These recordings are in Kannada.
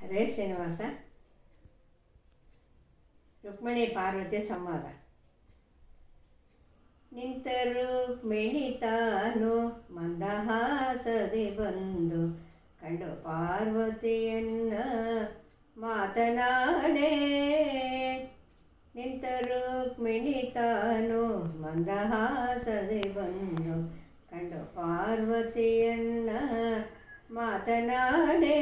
ಹರೇ ಶ್ರೀನಿವಾಸ ರುಕ್ಮಿಣಿ ಪಾರ್ವತಿ ಸಂವಾದ ನಿಂತ ರುಕ್ಮಿಣಿ ತಾನು ಮಂದಹಾಸದೆ ಬಂದು ಕಂಡು ಪಾರ್ವತಿಯನ್ನ ಮಾತನಾಡೆ ನಿಂತ ರುಕ್ಮಿಣಿ ತಾನು ಮಂದಹಾಸದೆ ಬಂದು ಕಂಡು ಪಾರ್ವತಿಯನ್ನ ಮಾತನಾಡೆ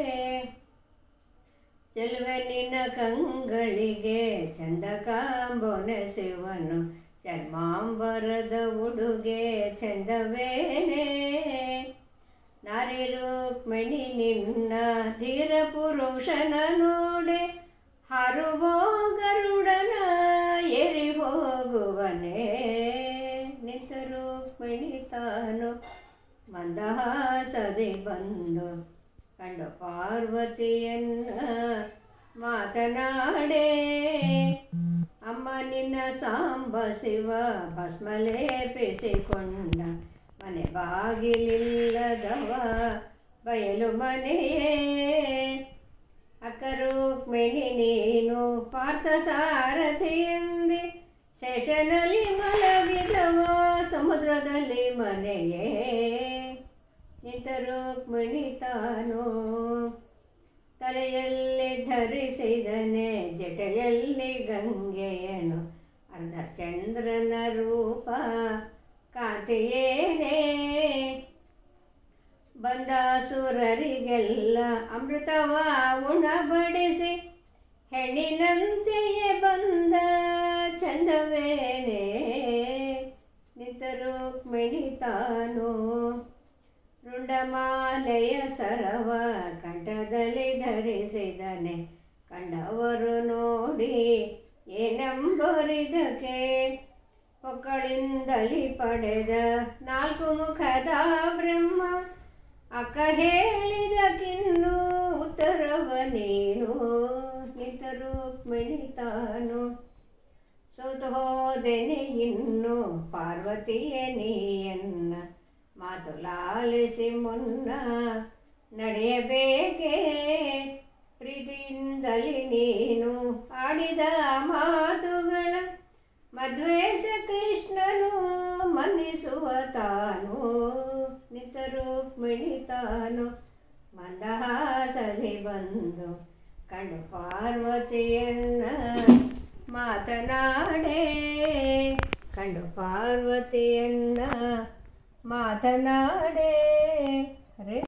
ಚೆಲುವೆ ನಿನ್ನ ಕಂಗಳಿಗೆ ಚಂದ ಕಾಂಬೋನೆ ಶಿವನು ಚರ್ಮಾಂಬರದ ಉಡುಗೆ ಚಂದವೇನೆ ನಾರಿ ರುಕ್ಮಿಣಿ ನಿನ್ನ ಧೀರ ಪುರುಷನ ನೋಡೆ ಹಾರುವ ಗರುಡನ ಏರಿ ಹೋಗುವನೇ ನಿಂತ ರುಕ್ಮಿಣಿ ತಾನು ಮಂದಹಾಸದೆ ಬಂದು ಕಂಡು ಪಾರ್ವತಿಯನ್ನ ಮಾತನಾಡೆ ಅಮ್ಮ ನಿನ್ನ ಸಾಂಬ ಶಿವ ಭಸ್ಮಲೇಪಿಸಿಕೊಂಡ ಮನೆ ಬಾಗಿಲಿಲ್ಲದವ ಬಯಲು ಮನೆಯೇ ಅಕ್ಕರುಕ್ಮಿಣಿ ನೀನು ಪಾರ್ಥ ಸಾರಥಿಯಂದೆ ಶೇಷನಲ್ಲಿ ಮಲಗಿದವ ಸಮುದ್ರದಲ್ಲಿ ಮನೆಯೇ ನಿಂತ ರುಕ್ಮಿಣಿ ತಾನು ತಲೆಯಲ್ಲಿ ಧರಿಸಿದನೆ ಜಟೆಯಲ್ಲಿ ಗಂಗೆಯನು ಅರ್ಧ ಚಂದ್ರನ ರೂಪ ಕಾಂತಿಯೇನೇ ಬಂದಾಸುರರಿಗೆಲ್ಲ ಅಮೃತವ ಉಣಬಡಿಸಿ ಹೆಣ್ಣಿನಂತೆಯೇ ಬಂದ ಚಂದವೇನೆ ನಿಂತ ರುಕ್ಮಿಣಿ ತಾನು ರುಂಡಮಾಲೆಯ ಸರವ ಕಂಠದಲ್ಲಿ ಧರಿಸಿದನೆ ಕಂಡವರು ನೋಡಿ ಏನೆಂಬರಿದಕ್ಕೆ ಮಕ್ಕಳಿಂದಲಿ ಪಡೆದ ನಾಲ್ಕು ಮುಖದ ಬ್ರಹ್ಮ ಅಕ್ಕ ಹೇಳಿದಕ್ಕಿನ್ನು ಉತ್ತರವ ನೀನು ನಿಂತ ರುಕ್ಮಿಣಿ ತಾನು ಸೋತು ಹೋದೆನೆ ಇನ್ನು ಪಾರ್ವತಿಯ ನೀಯನ್ನ ಮಾತು ಲಾಲಿಸಿ ಮುನ್ನ ನಡೆಯಬೇಕೇ ಪ್ರೀತಿಯಿಂದಲಿ ನೀನು ಆಡಿದ ಮಾತುಗಳ ಮದ್ವೇಷ ಕೃಷ್ಣನು ಮನ್ನಿಸುವ ತಾನು ನಿತ ರುಕ್ಮಿಣಿ ತಾನು ಮಂದಹಾಸದಿ ಬಂದು ಕಂಡು ಪಾರ್ವತಿಯನ್ನ ಮಾತನಾಡೆ ಕಂಡು ಪಾರ್ವತಿಯನ್ನ ಮಾತನಾಡೆ ಅರೆ